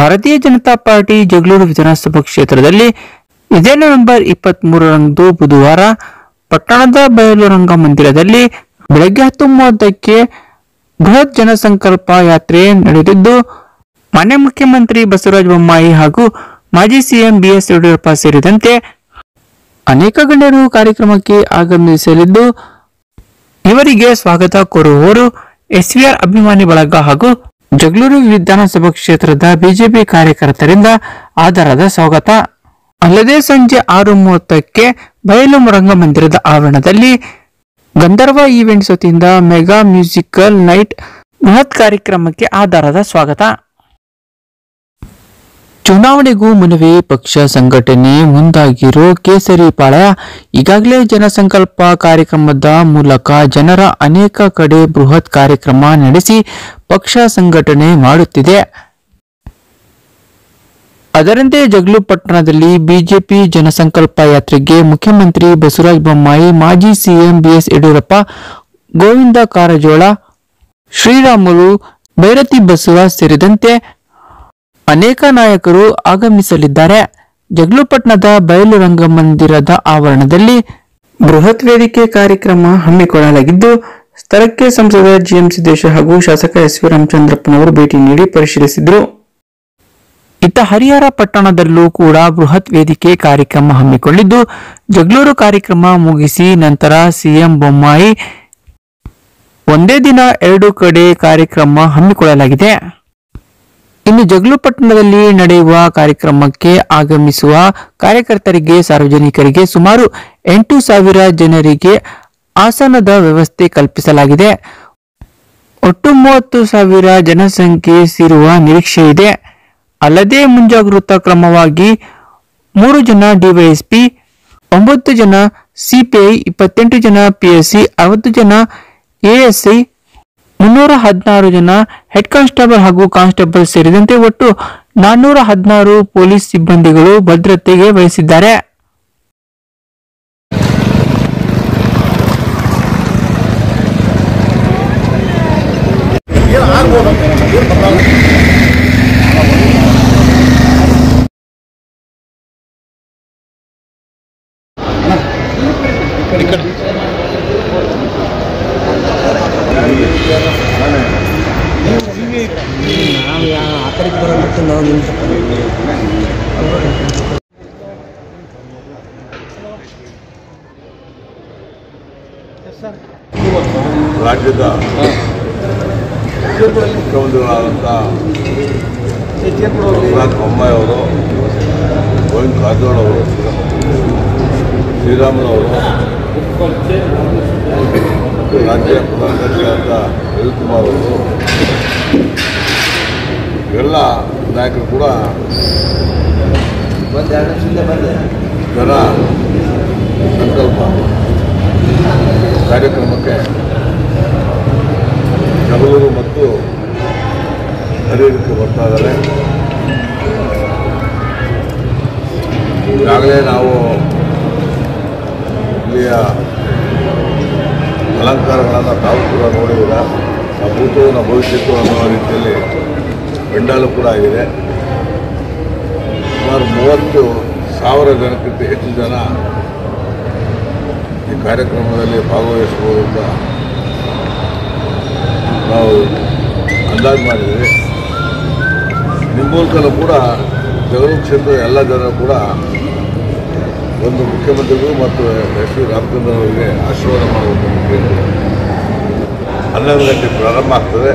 ಭಾರತೀಯ ಜನತಾ ಪಾರ್ಟಿ ಜಗಳೂರು ವಿಧಾನಸಭಾ ಕ್ಷೇತ್ರದಲ್ಲಿ ಇದೇ ನವೆಂಬರ್ ಇಪ್ಪತ್ತ್ ಮೂರರಂದು ಬುಧವಾರ ಪಟ್ಟಣದ ಬಯಲು ರಂಗಮಂದಿರದಲ್ಲಿ ಬೆಳಗ್ಗೆ ಹತ್ತು ಮೂವತ್ತಕ್ಕೆ ಬೃಹತ್ ಜನಸಂಕಲ್ಪ ಯಾತ್ರೆ ನಡೆದಿದ್ದು ಮಾನ್ಯ ಮುಖ್ಯಮಂತ್ರಿ ಬಸವರಾಜ ಬೊಮ್ಮಾಯಿ ಹಾಗೂ ಮಾಜಿ ಸಿಎಂ ಬಿಎಸ್ ಯಡಿಯೂರಪ್ಪ ಸೇರಿದಂತೆ ಅನೇಕ ಗಣ್ಯರು ಕಾರ್ಯಕ್ರಮಕ್ಕೆ ಆಗಮಿಸಲಿದ್ದು ಇವರಿಗೆ ಸ್ವಾಗತ ಕೋರುವವರು ಎಸ್ವಿಆರ್ ಅಭಿಮಾನಿ ಬಳಗ ಹಾಗೂ ಜಗಳೂರು ವಿಧಾನಸಭಾ ಕ್ಷೇತ್ರದ ಬಿಜೆಪಿ ಕಾರ್ಯಕರ್ತರಿಂದ ಆಧಾರದ ಸ್ವಾಗತ ಅಲ್ಲದೆ ಸಂಜೆ ಆರು ಮೂವತ್ತಕ್ಕೆ ಬಯಲು ರಂಗಮಂದಿರದ ಆವರಣದಲ್ಲಿ ಗಂಧರ್ವ ಈವೆಂಟ್ಸ್ ವತಿಯಿಂದ ಮೆಗಾ ಮ್ಯೂಸಿಕಲ್ ನೈಟ್ ಬೃಹತ್ ಕಾರ್ಯಕ್ರಮಕ್ಕೆ ಆಧಾರದ ಸ್ವಾಗತ ಚುನಾವಣೆಗೂ ಮುನ್ನವೇ ಪಕ್ಷ ಸಂಘಟನೆ ಮುಂದಾಗಿರೋ ಕೇಸರಿ ಪಾಳ್ಯ ಈಗಾಗಲೇ ಜನಸಂಕಲ್ಪ ಕಾರ್ಯಕ್ರಮದ ಮೂಲಕ ಜನರ ಅನೇಕ ಕಡೆ ಬೃಹತ್ ಕಾರ್ಯಕ್ರಮ ನಡೆಸಿ ಪಕ್ಷ ಸಂಘಟನೆ ಮಾಡುತ್ತಿದೆ ಅದರಂತೆ ಜಗಳೂರು ಪಟ್ಟಣದಲ್ಲಿ ಬಿಜೆಪಿ ಜನಸಂಕಲ್ಪ ಯಾತ್ರೆಗೆ ಮುಖ್ಯಮಂತ್ರಿ ಬಸವರಾಜ ಬೊಮ್ಮಾಯಿ ಮಾಜಿ ಸಿಎಂ ಬಿಎಸ್ ಯಡಿಯೂರಪ್ಪ ಗೋವಿಂದ ಕಾರಜೋಳ ಶ್ರೀರಾಮುಲು ಭೈರತಿ ಬಸವ ಸೇರಿದಂತೆ ಅನೇಕ ನಾಯಕರು ಆಗಮಿಸಲಿದ್ದಾರೆ ಜಗಳೂಪಟ್ಟಣದ ಬಯಲು ರಂಗಮಂದಿರದ ಆವರಣದಲ್ಲಿ ಬೃಹತ್ ವೇದಿಕೆ ಕಾರ್ಯಕ್ರಮ ಹಮ್ಮಿಕೊಳ್ಳಲಾಗಿದ್ದು ಸ್ಥಳಕ್ಕೆ ಸಂಸದ ಜಿಎಂ ಸಿದ್ದೇಶ್ವರ ಹಾಗೂ ಶಾಸಕ ಎಸ್ ವಿ ರಾಮಚಂದ್ರಪ್ಪನವರು ಭೇಟಿ ನೀಡಿ ಪರಿಶೀಲಿಸಿದರು ಇತ್ತ ಹರಿಹರ ಪಟ್ಟಣದಲ್ಲೂ ಕೂಡ ಬೃಹತ್ ವೇದಿಕೆ ಕಾರ್ಯಕ್ರಮ ಹಮ್ಮಿಕೊಂಡಿದ್ದು ಜಗಳೂರು ಕಾರ್ಯಕ್ರಮ ಮುಗಿಸಿ ನಂತರ ಸಿಎಂ ಬೊಮ್ಮಾಯಿ ಒಂದೇ ದಿನ ಎರಡು ಕಡೆ ಕಾರ್ಯಕ್ರಮ ಹಮ್ಮಿಕೊಳ್ಳಲಾಗಿದೆ ಇನ್ನು ಜಗಳೂರು ಪಟ್ಟಣದಲ್ಲಿ ನಡೆಯುವ ಕಾರ್ಯಕ್ರಮಕ್ಕೆ ಆಗಮಿಸುವ ಕಾರ್ಯಕರ್ತರಿಗೆ ಸಾರ್ವಜನಿಕರಿಗೆ ಸುಮಾರು ಎಂಟು ಸಾವಿರ ಜನರಿಗೆ ಆಸನದ ವ್ಯವಸ್ಥೆ ಕಲ್ಪಿಸಲಾಗಿದೆ ಒಟ್ಟು ಮೂವತ್ತು ಸಾವಿರ ಜನಸಂಖ್ಯೆ ಸೇರುವ ನಿರೀಕ್ಷೆ ಇದೆ ಅಲ್ಲದೆ ಮುಂಜಾಗೃತಾ ಕ್ರಮವಾಗಿ ಮೂರು ಜನ ಡಿವೈಎಸ್ಪಿ ಒಂಬತ್ತು ಜನ ಸಿಪಿಐ ಇಪ್ಪತ್ತೆಂಟು ಜನ ಪಿಎಸ್ಸಿ ಅರವತ್ತು ಜನ ಎಎಸ್ಐ ಮುನ್ನೂರ ಹದಿನಾರು ಜನ ಹೆಡ್ ಕಾನ್ಸ್ಟೇಬಲ್ ಹಾಗೂ ಕಾನ್ಸ್ಟೇಬಲ್ ಸೇರಿದಂತೆ ಒಟ್ಟು ನಾನ್ನೂರ ಹದಿನಾರು ಪೊಲೀಸ್ ಸಿಬ್ಬಂದಿಗಳು ಭದ್ರತೆಗೆ ವಹಿಸಿದ್ದಾರೆ ನಾವು ಯಾ ಆ ಕಡೆಗೆ ಬರೋದಕ್ಕೆ ನಾವು ನಿಲ್ಸ್ಕೊಂಡು ರಾಜ್ಯದ ಮುಖ್ಯಮಂತ್ರಿಗಳಾದಂಥ ಬಸವರಾಜ ಬೊಮ್ಮಾಯಿ ಅವರು ಗೋವಿಂದ ಕಾರಜೋಳ ಅವರು ಶ್ರೀರಾಮುಲವರು ಮತ್ತು ರಾಜ್ಯ ಪ್ರಧಾನ ಕಾರ್ಯದರ್ಶಿಯಾದ ರವಿಕುಮಾರ್ ಅವರು ಎಲ್ಲ ನಾಯಕರು ಕೂಡ ಒಂದು ಎರಡು ನಿಮಿಷದಿಂದ ಬಂದೆ ಜನ ಸಂಕಲ್ಪ ಕಾರ್ಯಕ್ರಮಕ್ಕೆ ಜಗಳೂರು ಮತ್ತು ಹರಿಹರಕ್ಕೆ ಬರ್ತಾ ಇದ್ದಾರೆ ಈಗಾಗಲೇ ನಾವು ಇಲ್ಲಿಯ ಅಲಂಕಾರಗಳನ್ನು ತಾವು ಕೂಡ ನೋಡಿದ್ದೀರ ಆ ಭೂತವು ನಮ್ಮ ಭವಿಷ್ಯತ್ತು ಅನ್ನೋ ರೀತಿಯಲ್ಲಿ ಪೆಂಡಾಲು ಕೂಡ ಆಗಿದೆ ಸುಮಾರು ಮೂವತ್ತು ಸಾವಿರ ಜನಕ್ಕಿಂತ ಹೆಚ್ಚು ಜನ ಈ ಕಾರ್ಯಕ್ರಮದಲ್ಲಿ ಭಾಗವಹಿಸಬಹುದು ಅಂತ ನಾವು ಅಂದಾಜು ಮಾಡಿದ್ದೀವಿ ನಿಮ್ಮ ಮೂಲಕನೂ ಕೂಡ ಜಗಳೂರು ಕ್ಷೇತ್ರದ ಎಲ್ಲ ಜನರು ಕೂಡ ಒಂದು ಮುಖ್ಯಮಂತ್ರಿಗಳು ಮತ್ತು ಎಸ್ ವಿ ರಾಮಚಂದ್ರ ಅವರಿಗೆ ಆಶೀರ್ವಾದ ಮಾಡಬೇಕು ಅಂತ ಕೇಳಿ ಹನ್ನೊಂದು ಗಂಟೆ ಪ್ರಾರಂಭ ಆಗ್ತದೆ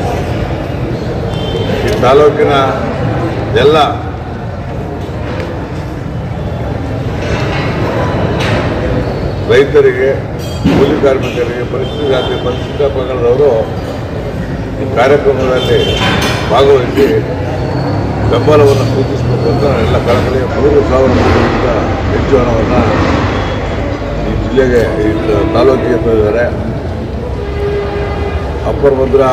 ಈ ತಾಲೂಕಿನ ಎಲ್ಲ ರೈತರಿಗೆ ಕೂಲಿ ಕಾರ್ಮಿಕರಿಗೆ ಪರಿಸ್ಥಿತಿ ಜಾತಿ ಪರಿಸ್ಥಿತಿ ಪಂಗಡದವರು ಈ ಕಾರ್ಯಕ್ರಮದಲ್ಲಿ ಭಾಗವಹಿಸಿ ಬೆಂಬಲವನ್ನು ಸೂಚಿಸಬೇಕು ಅಂತ ಎಲ್ಲ ಕಳಕಳಿಯ ಮೂರು ಸಾವಿರ ಕೋಟಿಗಿಂತ ಹೆಚ್ಚು ಹಣವನ್ನು ಈ ಜಿಲ್ಲೆಗೆ ಈ ತಾಲೂಕಿಗೆ ತಂದಿದ್ದಾರೆ ಅಪ್ಪರ್ ಭದ್ರಾ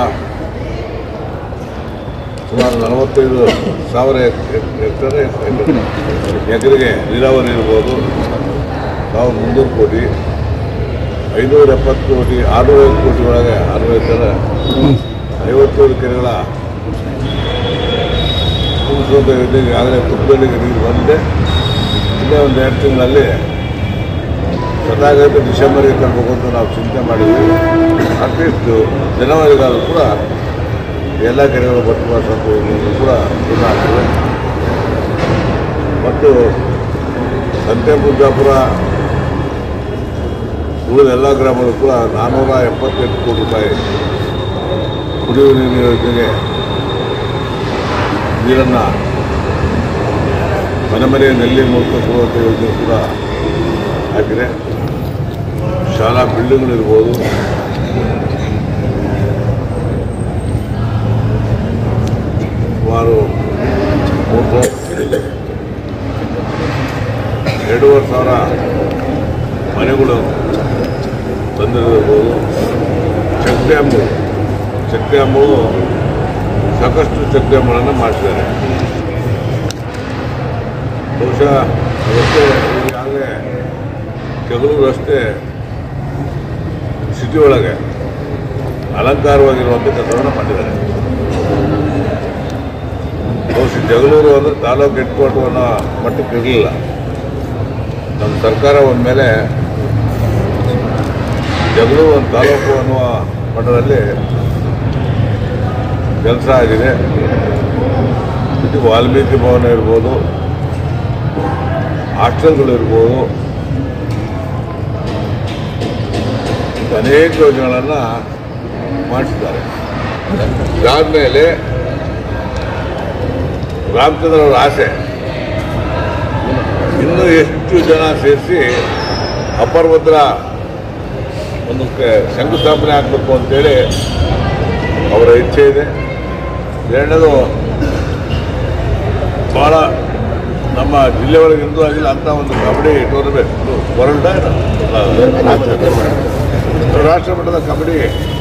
ಸುಮಾರು ನಲವತ್ತೈದು ಸಾವಿರ ಹೆಕ್ಟರ್ ಎಕರೆಗೆ ನೀರಾವರಿ ಇರ್ಬೋದು ಸಾವಿರದ ಮುನ್ನೂರು ಕೋಟಿ ಐನೂರ ಎಪ್ಪತ್ತು ಕೋಟಿ ಆರುನೂರೈವತ್ತು ಕೋಟಿ ಒಳಗೆ ಆರುನೂರ ಎಕರೆ ಐವತ್ತೇಳು ಕೆರೆಗಳ ಮೇಕೆದಾಟು ಯೋಜನೆ ಈಗಾಗಲೇ ತುಪ್ಪದಲ್ಲಿಗೆ ನೀರು ಬಂದಿದೆ ಇನ್ನೇ ಒಂದು ಎರಡು ತಿಂಗಳಲ್ಲಿ ಸದಾಗತ ಡಿಸೆಂಬರ್ಗೆ ತರಬೇಕು ಅಂತ ನಾವು ಚಿಂತೆ ಮಾಡಿದ್ವಿ ಅಟ್ಲೀಸ್ಟ್ ಜನವರಿಗಾದರೂ ಕೂಡ ಎಲ್ಲ ಕೆರೆಗಳು ಬರ್ತುವ ಸಂತೋಷಗಳು ಕೂಡ ಪೂರ್ಣ ಆಗ್ತದೆ ಮತ್ತು ಸಂತೆಬುದ್ದಾಪುರ ಉಳಿದ ಎಲ್ಲ ಗ್ರಾಮಗಳು ಕೂಡ ನಾನ್ನೂರ ಎಪ್ಪತ್ತೆಂಟು ಕೋಟಿ ರೂಪಾಯಿ ಕುಡಿಯುವ ನೀರಿನ ಯೋಜನೆಗೆ ನೀರನ್ನು ಮನೆ ಮನೆ ನೆಲ್ಲಿ ಮೂಲಕ ಕೊಡುವಂಥ ಯೋಜನೆ ಕೂಡ ಹಾಕಿದೆ ಶಾಲಾ ಬಿಲ್ಡಿಂಗ್ಗಳಿರ್ಬೋದು ಸುಮಾರು ಮೂರು ಸಾವಿರ ಎರಡೂವರೆ ಸಾವಿರ ಮನೆಗಳು ಬಂದಿರಬಹುದು ಚೆಕ್ ಡ್ಯಾಮು ಚೆಕ್ ಡ್ಯಾಮು ಸಾಕಷ್ಟು ಚೆಕ್ ಡ್ಯಾಮ್ಗಳನ್ನು ಮಾಡಿಸಿದ್ದಾರೆ ಬಹುಶಃ ರಸ್ತೆ ಈಗಾಗಲೇ ಜಗಳೂರು ರಸ್ತೆ ಸಿಟಿ ಒಳಗೆ ಅಲಂಕಾರವಾಗಿರುವಂಥ ಕೆಲಸವನ್ನು ಮಾಡಿದ್ದಾರೆ ಬಹುಶಃ ಜಗಳೂರು ಅಂದರೆ ತಾಲೂಕು ಹೆಡ್ ಕ್ವಾರ್ಟರ್ ಅನ್ನೋ ಮಟ್ಟಕ್ಕೆ ಇರಲಿಲ್ಲ ನಮ್ಮ ಸರ್ಕಾರ ಒಂದ ಮೇಲೆ ಜಗಳೂರು ಒಂದು ತಾಲೂಕು ಅನ್ನುವ ಮಟ್ಟದಲ್ಲಿ ಕೆಲಸ ಆಗಿದೆ ಇದು ವಾಲ್ಮೀಕಿ ಭವನ ಇರ್ಬೋದು ಹಾಸ್ಟೆಲ್ಗಳಿರ್ಬೋದು ಅನೇಕ ಯೋಜನೆಗಳನ್ನು ಮಾಡಿಸಿದ್ದಾರೆ ಇದಾದಮೇಲೆ ರಾಮಚಂದ್ರ ಅವರ ಆಸೆ ಇನ್ನೂ ಎಷ್ಟು ಜನ ಸೇರಿಸಿ ಅಪರ್ಭದ್ರ ಒಂದು ಕ- ಶಂಕುಸ್ಥಾಪನೆ ಆಗಬೇಕು ಅಂತೇಳಿ ಅವರ ಇಚ್ಛೆ ಇದೆ ಎರಡನೇದು ಭಾಳ ನಮ್ಮ ಜಿಲ್ಲೆ ಒಳಗೆ ಇಂದು ಆಗಿಲ್ಲ ಅಂತ ಒಂದು ಕಬಡ್ಡಿ ಟೂರ್ನಮೆಂಟ್ ವರ್ಲ್ಡ್ ರಾಷ್ಟ್ರ ಮಟ್ಟದ ಕಬಡ್ಡಿ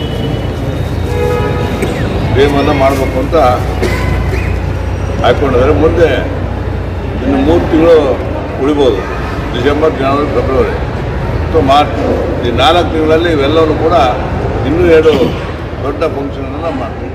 ಗೇಮನ್ನು ಮಾಡಬೇಕು ಅಂತ ಹಾಕ್ಕೊಂಡಿದ್ದಾರೆ ಮುಂದೆ ಇನ್ನು ಮೂರು ತಿಂಗಳು ಉಳಿಬೋದು ಡಿಸೆಂಬರ್ ಜನವರಿ ಫೆಬ್ರವರಿ ಮತ್ತು ಮಾರ್ಚ್ ಈ ನಾಲ್ಕು ತಿಂಗಳಲ್ಲಿ ಇವೆಲ್ಲವೂ ಕೂಡ ಇನ್ನೂ ಎರಡು ದೊಡ್ಡ ಫಂಕ್ಷನನ್ನು ಮಾಡ್ತೀವಿ